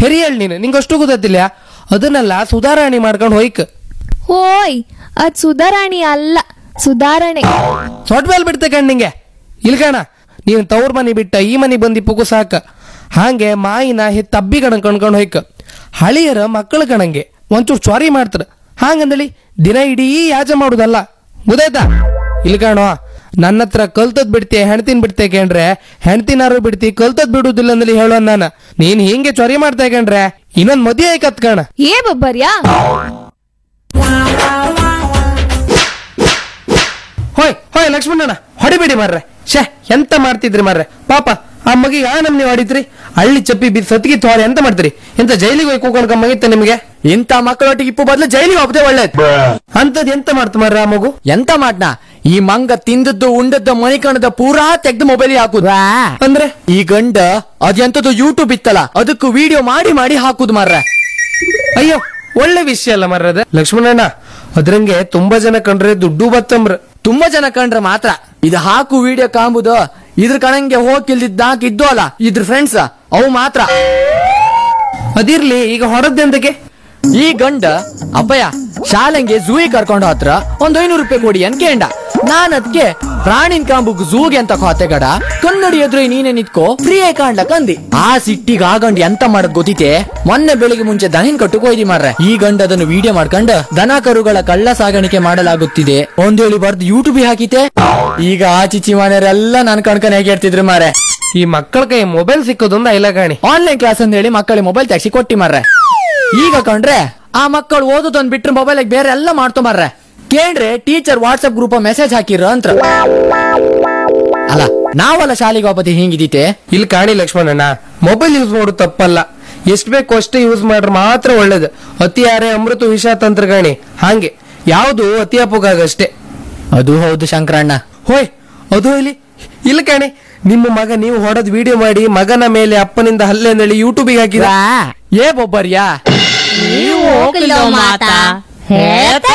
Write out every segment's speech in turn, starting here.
ಹೆರಿಯಳ್ ನೀನು ನಿಂಗೆ ಅಷ್ಟು ಗೊತ್ತಿಲ್ಲ ಅದನ್ನೆಲ್ಲ ಸುಧಾರಣೆ ಮಾಡ್ಕೊಂಡು ಹೋಯ್ಕ ಓಯ್ ಅದ್ ಸುಧಾರಾಣಿ ಅಲ್ಲ ಸುಧಾರಣೆ ಸೊಟ್ ಮೇಲೆ ಬಿಡ್ತೆ ಕಣ್ ನಿಂಗೆ ಇಲ್ಕಣ ನೀನು ತವ್ರ ಮನೆ ಬಿಟ್ಟ ಈ ಮನೆ ಬಂದಿ ಪುಗು ಸಾಕ ಹಾಗೆ ಮಾಯಿನ ಹೆತ್ತ ಅಬ್ಬಿ ಕಣ ಕಣ್ಕೊಂಡು ಹೋಯ್ಕ ಹಳಿಯರ ಮಕ್ಕಳು ಕಣಂಗೆ ಒಂಚೂರು ಚ್ವಾರಿ ಮಾಡ್ತಾರ ಹಾಗಂದಳಿ ದಿನ ಇಡೀ ಯಾಜ ಮಾಡುದಲ್ಲ ಗೊತ್ತಾಯ್ತಾ ಇಲ್ಕಣೋ ನನ್ನ ಹತ್ರ ಕಲ್ತದ್ ಬಿಡ್ತಿ ಹೆಣ್ತಿನ ಬಿಡ್ತೆ ಕೇಂಡ್ರೆ ಹೆಣ್ತಿನಾರು ಬಿಡ್ತಿ ಕಲ್ತದ್ ಬಿಡುದಿಲ್ಲ ಅಂದಲಿ ಹೇಳೋ ನಾನು ನೀನ್ ಹಿಂಗೆ ಚೊರಿ ಮಾಡ್ತಾ ಕೇಂಡ್ರೆ ಇನ್ನೊಂದ್ ಮದುವೆ ಆಯ್ಕತ್ ಕಣ ಏ ಬಬ್ಬರ್ಯಾ ಹೋಯ್ ಹೋಯ್ ಲಕ್ಷ್ಮಣಣ್ಣ ಹೊಡಿಬೇಡಿ ಮಾರ್ರೆ ಶೇ ಎಂತ ಮಾಡ್ತಿದ್ರಿ ಮಾರ್ರೆ ಪಾಪ ಆ ಮಗಿಗೆ ಆ ನಮ್ನಿ ಹೊಡಿತ್ರಿ ಹಳ್ಳಿ ಚಪ್ಪಿ ಬಿದ್ದು ಸತ್ತಿಗೆ ತೋರಿ ಎಂತ ಮಾಡ್ತೀರಿ ಎಂತ ಜೈಲಿಗೆ ಹೋಗಿ ಕೂಕೊಂಡ್ಕ ಮಗಿತ್ತ ನಿಮ್ಗೆ ಇಂಥ ಮಕ್ಕಳೊಟ್ಟಿಗೆ ಇಪ್ಪು ಬದಲು ಜೈಲಿಗೆ ಹೋಗ್ದೆ ಒಳ್ಳೇದು ಅಂತದ್ ಎಂತ ಮಾಡ್ತ ಮಾರ್ರೆ ಆ ಮಗು ಎಂತ ಮಾಡ್ನ ಈ ಮಂಗ ತಿಂದದ್ದು ಉಂಡದ್ದು ಮಣಿಕಣದ ಪೂರಾ ತೆಗ್ದು ಮೊಬೈಲ್ ಹಾಕುದು ಅಂದ್ರೆ ಈ ಗಂಡ ಅದೆಂತದ್ದು ಯೂಟ್ಯೂಬ್ ಇತ್ತಲ್ಲ ಅದಕ್ಕೂ ವಿಡಿಯೋ ಮಾಡಿ ಮಾಡಿ ಹಾಕುದು ಮಾರ್ರೆ ಅಯ್ಯೋ ಒಳ್ಳೆ ವಿಷಯ ಅಲ್ಲ ಮಾರ್ರದ ಲಕ್ಷ್ಮಣಣ್ಣ ಅದ್ರಂಗೆ ತುಂಬಾ ಜನ ಕಂಡ್ರೆ ದುಡ್ಡು ಬತ್ತಂಬ್ರ ತುಂಬಾ ಜನ ಕಂಡ್ರೆ ಮಾತ್ರ ಇದು ಹಾಕು ವಿಡಿಯೋ ಕಾಂಬುದು ಇದ್ರ ಕಣಂಗೆ ಹೋಗಿಲ್ದಿದ್ದಾಕ ಇದ್ದು ಅಲ್ಲ ಇದ್ರ ಫ್ರೆಂಡ್ಸ್ ಅವು ಮಾತ್ರ ಅದಿರ್ಲಿ ಈಗ ಹೊರದ್ದೆಂತಕ್ಕೆ ಈ ಗಂಡ ಅಪ್ಪಯ್ಯ ಶಾಲೆಂಗೆ ಝೂಗೆ ಕರ್ಕೊಂಡು ಹತ್ರ ಒಂದ್ ಐನೂರು ರೂಪಾಯಿ ಕೊಡಿ ಅಂತ ಕೇಂಡ ನಾನ್ ಅದ್ಕೆ ಪ್ರಾಣಿನ್ ಕಾಂಬುಗ್ ಝೂಗೆ ಅಂತ ಖಾತೆ ಗಡ ಕನ್ನಡಿ ಎದುರು ನೀನೆ ನಿತ್ಕೋ ಫ್ರೀ ಆಗಿ ಕಾಣ್ಲಕ್ ಅಂದಿ ಆ ಸಿಟ್ಟಿಗೆ ಆ ಗಂಡ ಎಂತ ಮಾಡದ್ ಗೊತ್ತಿತೆ ಮೊನ್ನೆ ಬೆಳಿಗ್ಗೆ ಮುಂಚೆ ದನಿನ್ ಕಟ್ಟುಕ್ ಹೋಯ್ದಿ ಮಾರ್ರೆ ಈ ಗಂಡ ಅದನ್ನು ವಿಡಿಯೋ ಮಾಡ್ಕೊಂಡ್ ದನ ಕರುಗಳ ಕಳ್ಳ ಸಾಗಾಣಿಕೆ ಮಾಡಲಾಗುತ್ತಿದೆ ಒಂದ್ ಹೇಳಿ ಬರ್ದು ಯೂಟ್ಯೂಬ್ ಹಾಕಿತೆ ಈಗ ಆ ಚಿಚ್ಚಿ ಮನೆಯವರೆಲ್ಲ ನನ್ ಕಣ್ಕನ್ ಹೇಗೆ ಇರ್ತಿದ್ರು ಮಾರೆ ಈ ಮಕ್ಕಳ ಕೈ ಮೊಬೈಲ್ ಸಿಕ್ಕೋದೊಂದು ಐಲ ಕಾಣಿ ಆನ್ಲೈನ್ ಕ್ಲಾಸ್ ಅಂತ ಹೇಳಿ ಮಕ್ಕಳಿಗೆ ಮೊಬೈಲ್ ತೆಗ್ಸಿ ಕೊಟ್ಟಿ ಮಾರ್ರೆ ಈಗ ಕಂಡ್ರೆ ಆ ಮಕ್ಕಳು ಓದೋದೊಂದ್ ಬಿಟ್ರೆ ಮೊಬೈಲ್ ಬೇರೆ ಎಲ್ಲ ಮಾಡ್ತೊ ಮಾರ್ರೆ ಕೇಳ್ರೆ ಟೀಚರ್ ವಾಟ್ಸ್ಆಪ್ ಗ್ರೂಪ್ ಮೆಸೇಜ್ ಹಾಕಿರ ಅಂತ ಅಲ್ಲ ನಾವಲ್ಲ ಶಾಲೆಗೆ ಹೋಗತಿ ಹಿಂಗಿದೀತೆ ಇಲ್ಲಿ ಕಾಣಿ ಲಕ್ಷ್ಮಣಣ್ಣ ಮೊಬೈಲ್ ಯೂಸ್ ಮಾಡೋದು ತಪ್ಪಲ್ಲ ಎಷ್ಟ್ ಬೇಕು ಅಷ್ಟೇ ಯೂಸ್ ಮಾಡ್ರೆ ಮಾತ್ರ ಒಳ್ಳೇದು ಅತಿ ಯಾರೇ ಅಮೃತ ವಿಷ ತಂತ್ರಗಾಣಿ ಹಾಗೆ ಯಾವುದು ಅತಿ ಅಪೋಗಾಗಷ್ಟೇ ಅದು ಹೌದು ಶಂಕರಣ್ಣ ಹೋಯ್ ಅದು ಇಲ್ಲಿ ಇಲ್ಲ ಕಾಣಿ ನಿಮ್ಮ ಮಗ ನೀವು ಹೊಡೆದ್ ವಿಡಿಯೋ ಮಾಡಿ ಮಗನ ಮೇಲೆ ಅಪ್ಪನಿಂದ ಹಲ್ಲೆ ಅಂದೇಳಿ ಯೂಟ್ಯೂಬಿಗೆ ಹಾಕಿದ ಏ ಬೊಬ್ಬರ್ಯಾ ನೀವು ಹೋಗಿಲ್ಲೋ ಮಾತಾ ಹೇಳ್ತೆ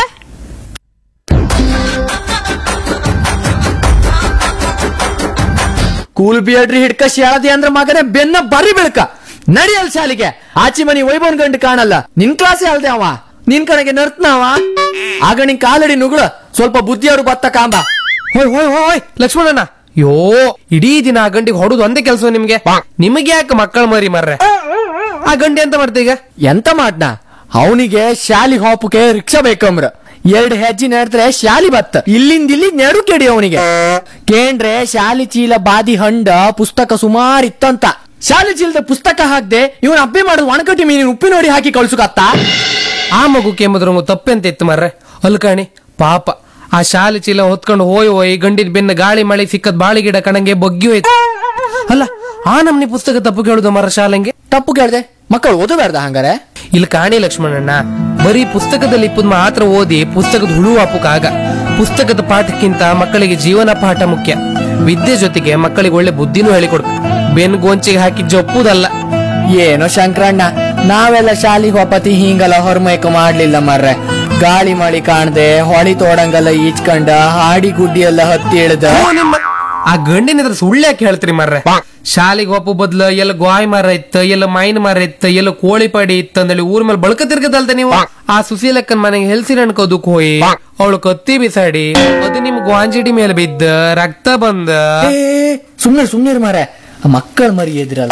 ಕೂಲ್ ಬಿಯಡ್ರಿ ಹಿಡ್ಕ ಶಾಳದಿ ಅಂದ್ರ ಮಗನೇ ಬೆನ್ನ ಬರಿ ಬೆಳ್ಕ ನಡಿಯಲ್ ಶಾಲಿಗೆ ಆಚಿ ಮನಿ ವೈಭವನ್ ಗಂಡು ಕಾಣಲ್ಲ ನಿನ್ ಕ್ಲಾಸೇ ಅಲ್ದೆ ಅವ ನಿನ್ ಕಡೆಗೆ ನರ್ತನವ ಆಗ ನಿನ್ ಕಾಲಡಿ ನುಗ್ಳ ಸ್ವಲ್ಪ ಬುದ್ಧಿಯವರು ಬತ್ತ ಕಾಂಬ ಹೋಯ್ ಹೋಯ್ ಹೋಯ್ ಹೋಯ್ ಲಕ್ಷ್ಮಣಣ್ಣ ಯೋ ಇಡೀ ದಿನ ಆ ಗಂಡಿಗೆ ಹೊಡೋದು ಒಂದೇ ಕೆಲಸ ನಿಮ್ಗೆ ನಿಮಗೆ ಯಾಕೆ ಮಕ್ಕಳ ಮರಿ ಮರ್ರೆ ಆ ಗಂಡಿ ಎಂತ ಮಾಡ್ತಾ ಈಗ ಎಂತ ಮಾಡ್ನ ಅವನಿಗೆ ಶಾಲಿ ಹೋಪಕ್ಕೆ ರಿಕ್ಷಾ ಬೇಕಂಬ್ರ ಎರಡ್ ಹೆಜ್ಜೆ ನಡೆದ್ರೆ ಶಾಲಿ ಬತ್ತ ಇಲ್ಲಿಂದ ಇಲ್ಲಿ ನೆಡು ಕೆಡಿ ಅವನಿಗೆ ಕೇಂಡ್ರೆ ಶಾಲಿ ಚೀಲ ಬಾದಿ ಹಂಡ ಪುಸ್ತಕ ಸುಮಾರ್ ಇತ್ತಂತ ಶಾಲಿ ಚೀಲದ ಪುಸ್ತಕ ಹಾಕ್ದೆ ಇವನ್ ಅಪ್ಪೆ ಮಾಡೋದು ಒಣಕಟ್ಟಿ ಮೀನಿನ ಉಪ್ಪಿ ನೋಡಿ ಹಾಕಿ ಕಳ್ಸುಕತ್ತ ಆ ಮಗು ಕೆಮ್ಮದ್ರ ತಪ್ಪೆಂತ ಇತ್ತು ಮರ್ರೆ ಅಲ್ಕಾಣಿ ಪಾಪ ಆ ಶಾಲೆ ಚೀಲ ಹೊತ್ಕೊಂಡು ಹೋಯ್ ಹೋಯ್ ಗಂಡಿನ ಬೆನ್ನ ಗಾಳಿ ಮಳೆ ಸಿಕ್ಕದ್ ಬಾಳಿ ಗಿಡ ಕಣಂಗೆ ಬಗ್ಗಿ ಹೋಯ್ತು ಅಲ್ಲ ಆ ನಮ್ನಿ ಪುಸ್ತಕ ತಪ್ಪು ಕೇಳುದು ಮರ ಶಾಲೆಂಗೆ ತಪ್ಪು ಕೇಳ್ದೆ ಮಕ್ಕಳು ಓದಬೇಡ್ದ ಹಂಗಾರೆ ಇಲ್ಲಿ ಕಾಣಿ ಲಕ್ಷ್ಮಣಣ್ಣ ಬರೀ ಪುಸ್ತಕದಲ್ಲಿ ಇಪ್ಪದ್ ಮಾತ್ರ ಓದಿ ಪುಸ್ತಕದ ಹುಳು ಆಗ ಪುಸ್ತಕದ ಪಾಠಕ್ಕಿಂತ ಮಕ್ಕಳಿಗೆ ಜೀವನ ಪಾಠ ಮುಖ್ಯ ವಿದ್ಯೆ ಜೊತೆಗೆ ಮಕ್ಕಳಿಗೆ ಒಳ್ಳೆ ಬುದ್ಧಿನೂ ಹೇಳಿಕೊಡು ಬೆನ್ ಗೋಂಚಿಗೆ ಹಾಕಿ ಜಪ್ಪುದಲ್ಲ ಏನೋ ಶಂಕರಣ್ಣ ನಾವೆಲ್ಲ ಶಾಲಿಗೆ ಹೋಪತಿ ಹಿಂಗಲ್ಲ ಹೊರಮೈಕ ಮಾಡ್ಲಿಲ್ಲ ಮರ್ರೆ ಗಾಳಿ ಮಳಿ ಕಾಣ್ದೆ ಹೊಳಿ ತೋಡಂಗಲ್ಲ ಈಚ್ಕಂಡ ಹಾಡಿ ಗುಡ್ಡಿ ಎಲ್ಲ ಹತ್ತಿ ಇಳ್ದ ಓ, ನಿಮ್ಮ ಆ ಗಂಡಿನ ಎದುರು ಸುಳ್ಳು ಯಾಕೆ ಹೇಳ್ತೀರಿ ಮರ್ರೆ ಶಾಲೆಗೆ ಒಪ್ಪು ಬದ್ಲು ಎಲ್ಲ ಗೋಯ್ ಮರ ಇತ್ತ ಎಲ್ಲ ಮೈನ್ ಮರ ಇತ್ತ ಎಲ್ಲ ಕೋಳಿ ಪಡಿ ಇತ್ತ ಅಂದೇಳಿ ಊರ್ ಮೇಲೆ ಬಳಕ ತಿರ್ಗದಲ್ದ ನೀವು ಆ ಸುಶೀಲಕ್ಕನ್ ಮನೆಗೆ ಹೆಲ್ಸಿನ ಅನ್ಕೋದಕ್ ಹೋಯಿ ಅವಳು ಕತ್ತಿ ಬಿಸಾಡಿ ಅದು ನಿಮ್ ಗ್ವಾಂಜಿಡಿ ಮೇಲೆ ಬಿದ್ದ ರಕ್ತ ಬಂದ ಸುಮ್ನೆ ಸುಮ್ನೆ ಮಾರೆ ಮಕ್ಕಳ ಮರಿ ಎದ್ರಲ್ಲ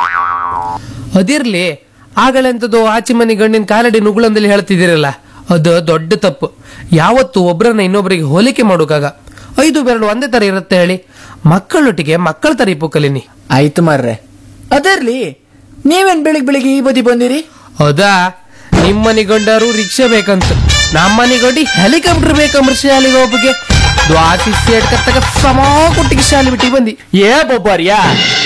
ಅದಿರ್ಲಿ ಆಗಲೆಂತದ್ದು ಆಚೆ ಮನೆ ಗಂಡಿನ ಕಾಲಡಿ ನುಗ್ಳಂದಲ್ಲಿ ಹೇಳ್ತಿದ್ದೀರಲ್ಲ ಅದು ದೊಡ್ಡ ತಪ್ಪು ಯಾವತ್ತು ಒಬ್ರನ್ನ ಇನ್ನೊಬ್ಬರಿಗೆ ಹೋಲಿಕೆ ಮಾಡೋಕಾಗ ಐದು ಬೆರಳು ಒಂದೇ ತರ ಇರುತ್ತೆ ಹೇಳಿ ಮಕ್ಕಳೊಟ್ಟಿಗೆ ಮಕ್ಕಳ ತರ ಇಪ್ಪು ಕಲೀನಿ ಆಯ್ತು ಮಾರ್ರೆ ಅದರ್ಲಿ ನೀವೇನ್ ಬೆಳಿಗ್ ಬೆಳಿಗ್ಗೆ ಈ ಬದಿ ಬಂದಿರಿ ಹೌದಾ ನಿಮ್ಮನೆ ಗಂಡರು ರಿಕ್ಷಾ ಬೇಕಂತ ನಮ್ಮನೆ ಗಂಡಿ ಹೆಲಿಕಾಪ್ಟರ್ ಬೇಕಂಬ್ರ ಶಾಲೆಗೆ ಒಬ್ಬಗೆ ದ್ವಾಸಿ ಸೇಟ್ ಕತ್ತಕ ಸಮ ಕೊಟ್ಟಿಗೆ ಶಾಲೆ ಬಿಟ್ಟಿಗೆ ಬಂದಿ ಏ ಬೊಬ್ಬರ್ಯಾ